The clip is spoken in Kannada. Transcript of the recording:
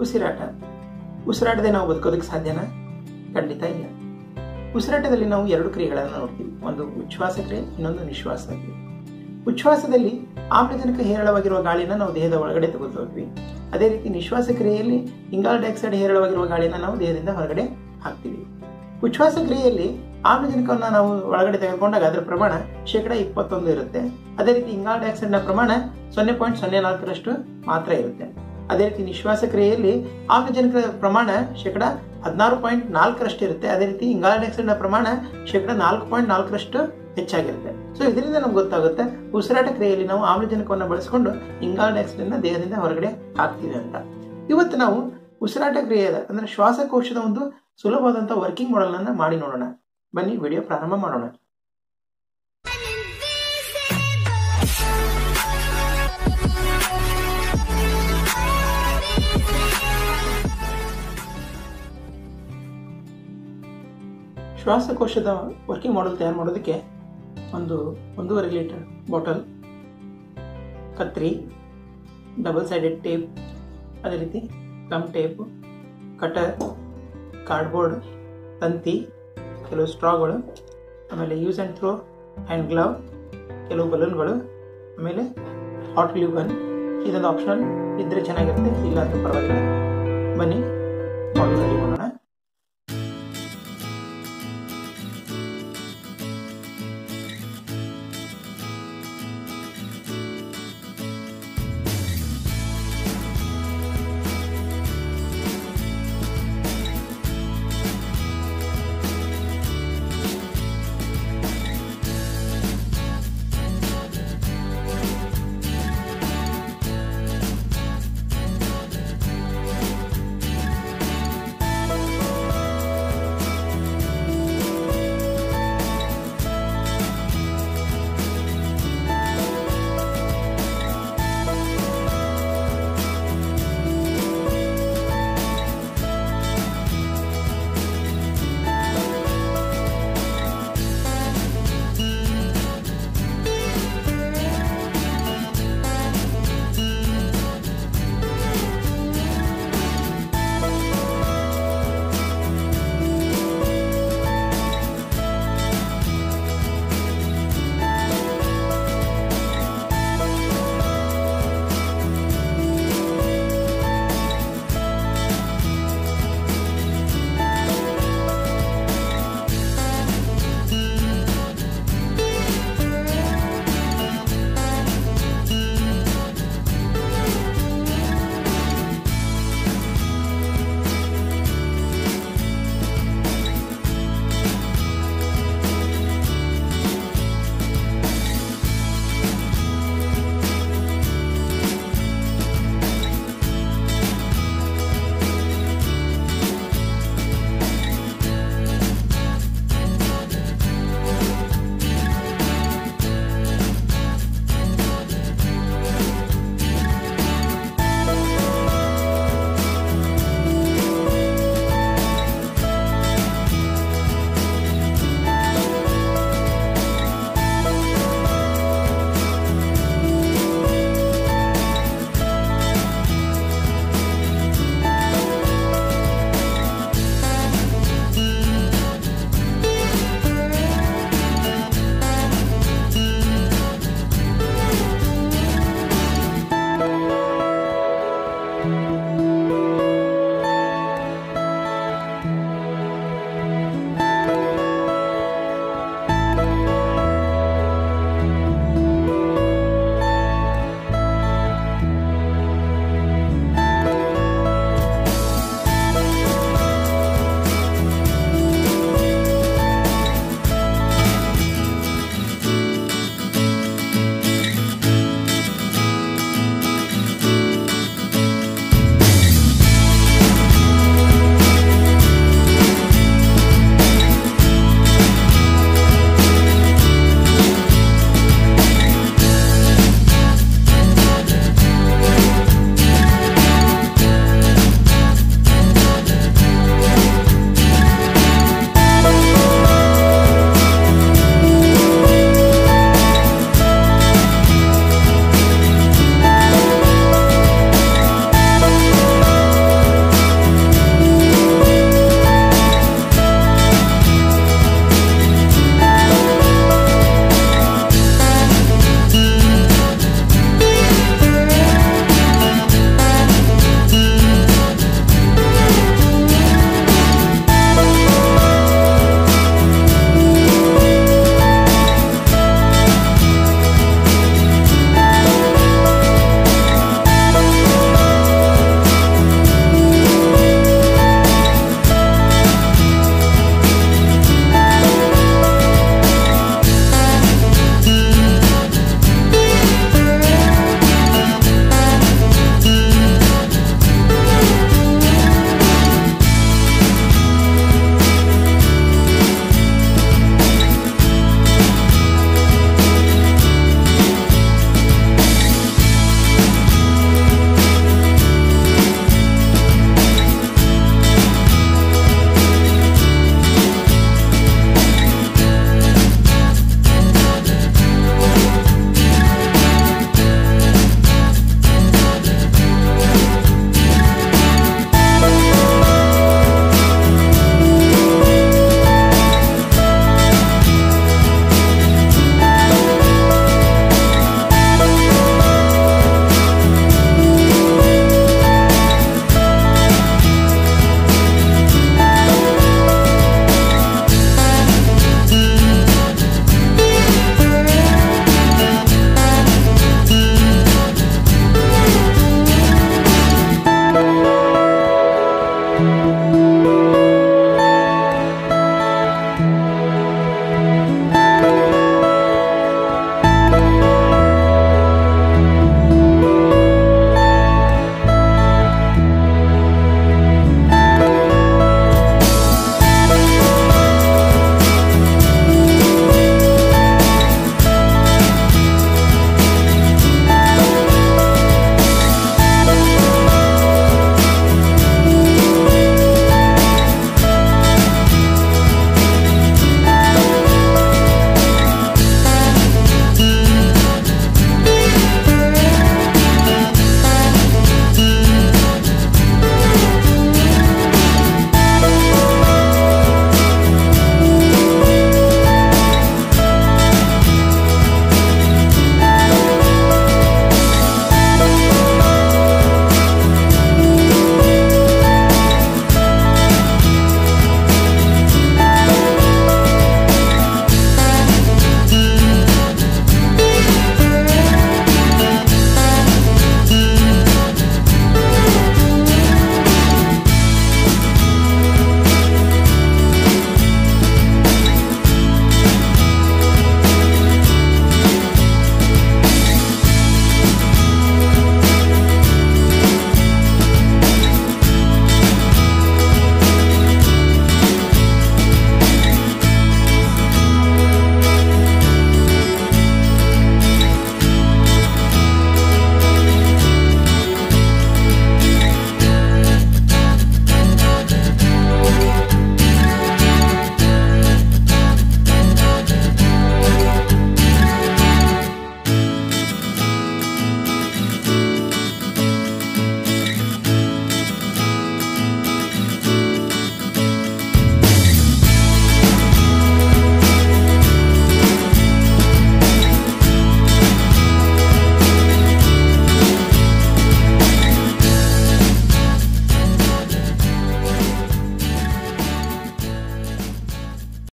ಉಸಿರಾಟ ಉಸಿರಾಟದೆ ನಾವು ಬದುಕೋದಕ್ಕೆ ಸಾಧ್ಯನಾ ಖಂಡಿತ ಇಲ್ಲ ಉಸಿರಾಟದಲ್ಲಿ ನಾವು ಎರಡು ಕ್ರಿಯೆಗಳನ್ನು ನೋಡ್ತೀವಿ ಒಂದು ಉಚ್ಛ್ವಾಸ ಕ್ರಿಯೆ ಇನ್ನೊಂದು ನಿಶ್ವಾಸ ಕ್ರಿಯೆ ಉಚ್ಛ್ವಾಸದಲ್ಲಿ ಆಮ್ಲಜನಕ ಹೇರಳವಾಗಿರುವ ಗಾಳಿನ ನಾವು ದೇಹದ ಒಳಗಡೆ ತಗೊಳ್ತೀವಿ ಅದೇ ರೀತಿ ನಿಶ್ವಾಸ ಕ್ರಿಯೆಯಲ್ಲಿ ಇಂಗಾಲ ಡೈಆಕ್ಸೈಡ್ ಹೇರಳವಾಗಿರುವ ಗಾಳಿನ ನಾವು ದೇಹದಿಂದ ಹೊರಗಡೆ ಹಾಕ್ತೀವಿ ಉಚ್ಛ್ವಾಸ ಕ್ರಿಯೆಯಲ್ಲಿ ಆಮ್ಲಜನಕವನ್ನು ನಾವು ಒಳಗಡೆ ತೆಗೆದುಕೊಂಡಾಗ ಅದರ ಪ್ರಮಾಣ ಶೇಕಡ ಇಪ್ಪತ್ತೊಂದು ಇರುತ್ತೆ ಅದೇ ರೀತಿ ಇಂಗಾಲ ಡೈಆಕ್ಸೈಡ್ನ ಪ್ರಮಾಣ ಸೊನ್ನೆ ಪಾಯಿಂಟ್ ಸೊನ್ನೆ ನಾಲ್ಕರಷ್ಟು ಮಾತ್ರ ಇರುತ್ತೆ ಅದೇ ರೀತಿ ನಿಶ್ವಾಸ ಕ್ರಿಯೆಯಲ್ಲಿ ಆಮ್ಲಜನಕದ ಪ್ರಮಾಣ ಶೇಕಡ ಹದಿನಾರು ಪಾಯಿಂಟ್ ನಾಲ್ಕರಷ್ಟು ಇರುತ್ತೆ ಅದೇ ರೀತಿ ಇಂಗಾಲ ಡೈಆಕ್ಸೈಡ್ನ ಪ್ರಮಾಣ ಶೇಕಡ ನಾಲ್ಕು ಪಾಯಿಂಟ್ ನಾಲ್ಕರಷ್ಟು ಹೆಚ್ಚಾಗಿರುತ್ತೆ ಸೊ ಇದರಿಂದ ನಮ್ಗೆ ಗೊತ್ತಾಗುತ್ತೆ ಉಸಿರಾಟ ಕ್ರಿಯೆಯಲ್ಲಿ ನಾವು ಆಮ್ಲಜನಕವನ್ನು ಬಳಸಿಕೊಂಡು ಇಂಗಾಲ ಡೈಆಕ್ಸೈಡ್ನ ದೇಹದಿಂದ ಹೊರಗಡೆ ಹಾಕ್ತೀವಿ ಅಂತ ಇವತ್ತು ನಾವು ಉಸಿರಾಟ ಕ್ರಿಯೆಯ ಅಂದ್ರೆ ಶ್ವಾಸಕೋಶದ ಒಂದು ಸುಲಭವಾದಂಥ ವರ್ಕಿಂಗ್ ಮಾಡೆಲ್ ಅನ್ನ ಮಾಡಿ ನೋಡೋಣ ಬನ್ನಿ ವಿಡಿಯೋ ಪ್ರಾರಂಭ ಮಾಡೋಣ ಶ್ವಾಸಕೋಶದ ವರ್ಕಿಂಗ್ ಮಾಡೆಲ್ ತಯಾರು ಮಾಡೋದಕ್ಕೆ ಒಂದು ಒಂದೂವರೆ ಲೀಟರ್ ಬಾಟಲ್ ಕತ್ರಿ ಡಬಲ್ ಸೈಡೆಡ್ ಟೇಪ್ ಅದೇ ರೀತಿ ಗಮ್ ಟೇಪ್ ಕಟರ್ ಕಾರ್ಡ್ಬೋರ್ಡ್ ತಂತಿ ಕೆಲವು ಸ್ಟ್ರಾಗಳು ಆಮೇಲೆ use and throw hand glove ಕೆಲವು ಬಲೂನ್ಗಳು ಆಮೇಲೆ ಹಾಟ್ ಗ್ಲೂ ಗನ್ ಇದೊಂದು ಆಪ್ಷನಲ್ ಇದ್ರೆ ಚೆನ್ನಾಗಿರುತ್ತೆ ಇಲ್ಲ ಅಂತ ಪರವಾಗಿಲ್ಲ ಬನ್ನಿ ಮಾಡಲ್ ರೆಡಿ ಮಾಡೋಣ